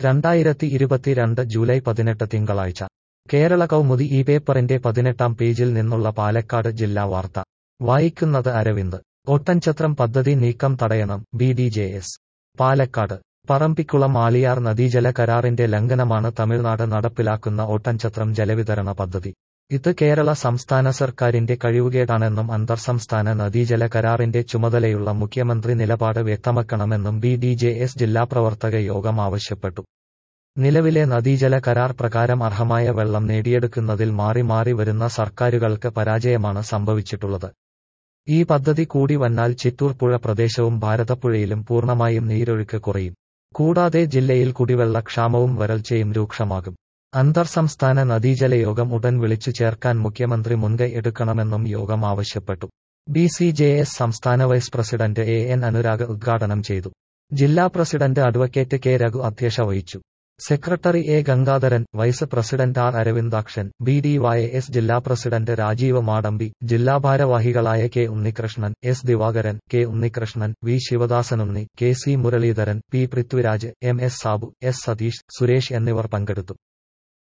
രണ്ടായിരത്തി ഇരുപത്തിരണ്ട് ജൂലൈ പതിനെട്ട് തിങ്കളാഴ്ച കേരള കൗമുദി ഈ പേപ്പറിന്റെ പതിനെട്ടാം പേജിൽ നിന്നുള്ള പാലക്കാട് ജില്ലാ വാർത്ത വായിക്കുന്നത് അരവിന്ദ് ഒട്ടൻചത്രം പദ്ധതി നീക്കം തടയണം B D J S Palakkad Parambikulam Aliyar നദീജല കരാറിന്റെ ലംഘനമാണ് തമിഴ്നാട് നടപ്പിലാക്കുന്ന ഓട്ടൻചത്രം ജലവിതരണ പദ്ധതി ഇത് കേരള സംസ്ഥാന സർക്കാരിന്റെ കഴിവുകേടാണെന്നും അന്തർസംസ്ഥാന നദീജല കരാറിന്റെ ചുമതലയുള്ള മുഖ്യമന്ത്രി നിലപാട് വ്യക്തമാക്കണമെന്നും ബി ഡി ജെ എസ് ജില്ലാ പ്രവർത്തക യോഗം ആവശ്യപ്പെട്ടു നിലവിലെ നദീജല കരാർ പ്രകാരം അർഹമായ വെള്ളം നേടിയെടുക്കുന്നതിൽ മാറി മാറി വരുന്ന സർക്കാരുകൾക്ക് പരാജയമാണ് സംഭവിച്ചിട്ടുള്ളത് ഈ പദ്ധതി കൂടി വന്നാൽ ചിറ്റൂർ പുഴ പ്രദേശവും ഭാരതപ്പുഴയിലും പൂർണ്ണമായും നീരൊഴുക്ക് കുറയും കൂടാതെ ജില്ലയിൽ കുടിവെള്ള ക്ഷാമവും വരൾച്ചയും രൂക്ഷമാകും അന്തർസംസ്ഥാന നദീജല യോഗം ഉടൻ വിളിച്ചു ചേർക്കാൻ മുഖ്യമന്ത്രി മുൻകൈ എടുക്കണമെന്നും യോഗം ആവശ്യപ്പെട്ടു ബി സി ജെ എസ് സംസ്ഥാന vice president A N Anurag ഉദ്ഘാടനം ചെയ്തു ജില്ലാ പ്രസിഡന്റ് അഡ്വക്കേറ്റ് കെ രഘു അധ്യക്ഷ വഹിച്ചു secretary A Gangadharan vice president R Aravindakshan B D Y S ജില്ലാ പ്രസിഡന്റ് രാജീവ് മാടമ്പി ജില്ലാ ഭാരവാഹികളായ K Unnikrishnan S Divakaran K Unnikrishnan V ശിവദാസനുണ്ണി K C Muraleedharan P Prithviraj M S Sabu S Satheesh Suresh എന്നിവർ പങ്കെടുത്തു